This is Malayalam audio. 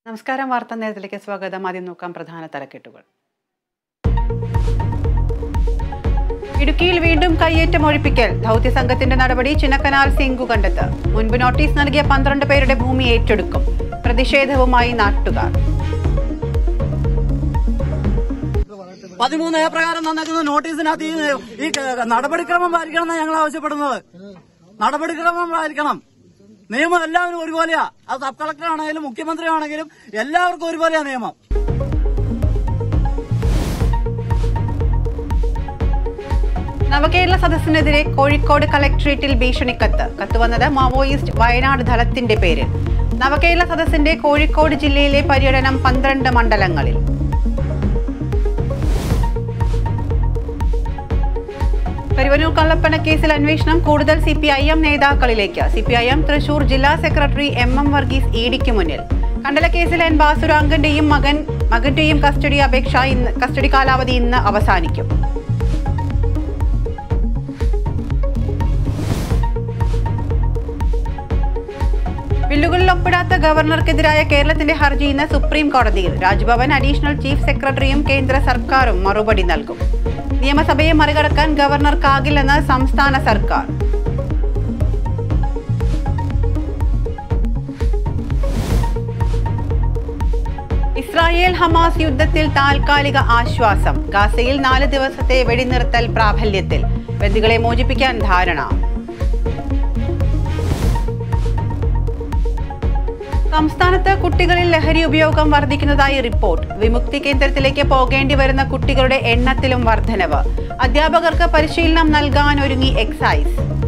നമസ്കാരം വാർത്താ നേരത്തിലേക്ക് സ്വാഗതം ആദ്യം നോക്കാം പ്രധാന തലക്കെട്ടുകൾ ഇടുക്കിയിൽ വീണ്ടും കയ്യേറ്റം ഒഴിപ്പിക്കൽ ദൗത്യ സംഘത്തിന്റെ നടപടി ചിന്നക്കനാൽ സിംഗു കണ്ടെത്ത് മുൻപ് നോട്ടീസ് നൽകിയ പന്ത്രണ്ട് പേരുടെ ഭൂമി ഏറ്റെടുക്കും പ്രതിഷേധവുമായി നാട്ടുകാർ പതിമൂന്ന് എ പ്രകാരം തന്നേക്കുന്ന നോട്ടീസിനകത്ത് ഈ ഈ ക- നടപടിക്രമം പാലിക്കണം എന്നാണ് ഞങ്ങൾ ആവശ്യപ്പെടുന്നത് നടപടിക്രമം പാലിക്കണം നിയമം എല്ലാവരും ഒരുപോലെയാ അത് സബ് കളക്ടർ ആണെങ്കിലും മുഖ്യമന്ത്രി ആണെങ്കിലും എല്ലാവർക്കും ഒരുപോലെയാ നിയമം നവകേരള സദസ്സിനെതിരെ കോഴിക്കോട് കളക്ടറേറ്റിൽ ഭീഷണിക്കത്ത് കത്ത് വന്നത് മാവോയിസ്റ്റ് വയനാട് ദളത്തിന്റെ പേരിൽ നവകേരള സദസ്സിന്റെ കോഴിക്കോട് ജില്ലയിലെ പര്യടനം പന്ത്രണ്ട് മണ്ഡലങ്ങളിൽ കരുവന്നൂർ കള്ളപ്പണ കേസിൽ അന്വേഷണം കൂടുതൽ സി പി ഐ എം നേതാക്കളിലേക്ക് C P I M Thrissur ജില്ലാ സെക്രട്ടറി എം എം വർഗീസ് ഇഡിക്ക് മുന്നിൽ കണ്ടല കേസിൽ എൻ ബാസുരാങ്കന്റെയും മകൻ മകന്റെയും കസ്റ്റഡി അപേക്ഷ ഇന്ന് കസ്റ്റഡി കാലാവധി ഇന്ന് അവസാനിക്കും ബില്ലുകളിൽ ഒപ്പിടാത്ത ഗവർണർക്കെതിരായ കേരളത്തിന്റെ ഹർജി ഇന്ന് സുപ്രീം കോടതിയിൽ രാജ്ഭവൻ അഡീഷണൽ ചീഫ് സെക്രട്ടറിയും കേന്ദ്ര സർക്കാരും മറുപടി നൽകും നിയമസഭയെ മറികടക്കാൻ ഗവർണർക്കാകില്ലെന്ന് സംസ്ഥാന സർക്കാർ ഇസ്രായേൽ ഹമാസ് യുദ്ധത്തിൽ താൽക്കാലിക ആശ്വാസം ഗാസയിൽ നാല് ദിവസത്തെ വെടിനിർത്തൽ പ്രാബല്യത്തിൽ ബന്ദികളെ മോചിപ്പിക്കാൻ ധാരണ സംസ്ഥാനത്ത് കുട്ടികളിൽ ലഹരി ഉപയോഗം വർദ്ധിക്കുന്നതായി റിപ്പോർട്ട് വിമുക്തി കേന്ദ്രത്തിലേക്ക് പോകേണ്ടി വരുന്ന കുട്ടികളുടെ എണ്ണത്തിലും വർധനവ് അധ്യാപകർക്ക് പരിശീലനം നൽകാൻ ഒരുങ്ങി എക്സൈസ്